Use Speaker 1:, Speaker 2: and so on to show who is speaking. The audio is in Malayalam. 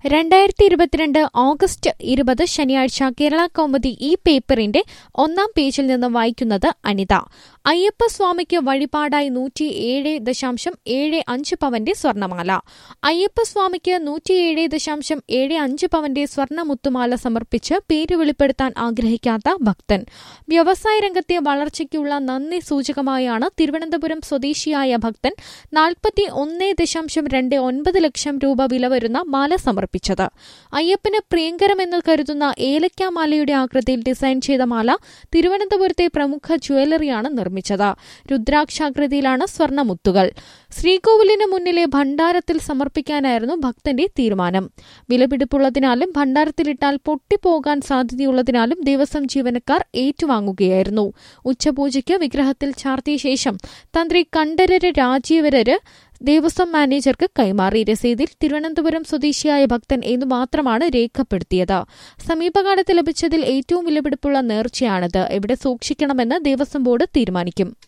Speaker 1: രണ്ടായിരത്തി ഇരുപത്തിരണ്ട് ഓഗസ്റ്റ് ഇരുപത് ശനിയാഴ്ച കേരള കൗമുദി ഈ പേപ്പറിന്റെ ഒന്നാം പേജിൽ നിന്ന് വായിക്കുന്നത് അനിത അയ്യപ്പസ്വാമിക്ക് വഴിപാടായി നൂറ്റി ഏഴ് ദശാംശം ഏഴ് അഞ്ച് പവന്റെ സ്വർണമാല അയ്യപ്പസ്വാമിക്ക് നൂറ്റിയേഴ് ദശാംശം ഏഴ് അഞ്ച് പവന്റെ സ്വർണമുത്തുമാല സമർപ്പിച്ച് പേര് വെളിപ്പെടുത്താൻ ആഗ്രഹിക്കാത്ത ഭക്തൻ വ്യവസായ രംഗത്തെ വളർച്ചയ്ക്കുള്ള നന്ദി സൂചകമായാണ് തിരുവനന്തപുരം സ്വദേശിയായ ഭക്തൻ നാൽപ്പത്തി ഒന്ന് ദശാംശം രണ്ട് ഒൻപത് ലക്ഷം രൂപ വില വരുന്ന മാല സമർപ്പിച്ചത് അയ്യപ്പന് പ്രിയങ്കരമെന്ന് കരുതുന്ന ഏലക്കാമാലയുടെ ആകൃതിയിൽ ഡിസൈൻ ചെയ്ത മാല തിരുവനന്തപുരത്തെ പ്രമുഖ ജ്വല്ലറിയാണ് നിർമ്മിച്ചത് രുദ്രാക്ഷാകൃതിയിലാണ് സ്വർണമുത്തുകൾ ശ്രീകോവിലിന് മുന്നിലെ ഭണ്ഡാരത്തിൽ സമർപ്പിക്കാനായിരുന്നു ഭക്തന്റെ തീരുമാനം വിലപിടിപ്പുള്ളതിനാലും ഭണ്ഡാരത്തിലിട്ടാൽ പൊട്ടിപ്പോകാൻ സാധ്യതയുള്ളതിനാലും ദേവസ്വം ജീവനക്കാർ ഏറ്റുവാങ്ങുകയായിരുന്നു ഉച്ചപൂജയ്ക്ക് വിഗ്രഹത്തിൽ ചാർത്തിയ ശേഷം തന്ത്രി കണ്ഠരര് രാജീവരര് ദേവസ്വം മാനേജർക്ക് കൈമാറി രസീതിൽ തിരുവനന്തപുരം സ്വദേശിയായ ഭക്തൻ എന്നു മാത്രമാണ് രേഖപ്പെടുത്തിയത് സമീപകാലത്ത് ലഭിച്ചതിൽ ഏറ്റവും വിലപിടിപ്പുള്ള നേർച്ചയാണിത് എവിടെ സൂക്ഷിക്കണമെന്ന് ദേവസ്വം ബോർഡ് തീരുമാനിക്കും